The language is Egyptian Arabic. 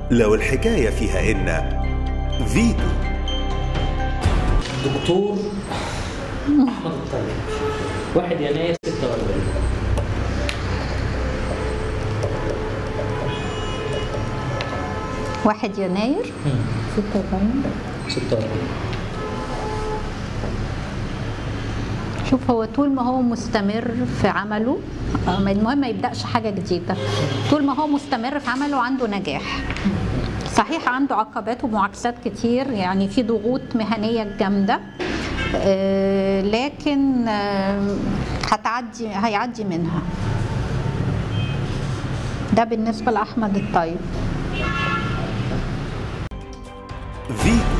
لو الحكاية فيها إن فيتو دكتور احمد الطيب 1 يناير 46 1 يناير 46 46 شوف هو طول ما هو مستمر في عمله آه، المهم ما يبدأش حاجة جديدة طول ما هو مستمر في عمله عنده نجاح صحيح عنده عقبات ومعاكسات كتير يعني في ضغوط مهنية جامدة آه، لكن آه، هتعدي هيعدي منها ده بالنسبة لأحمد الطيب فيتو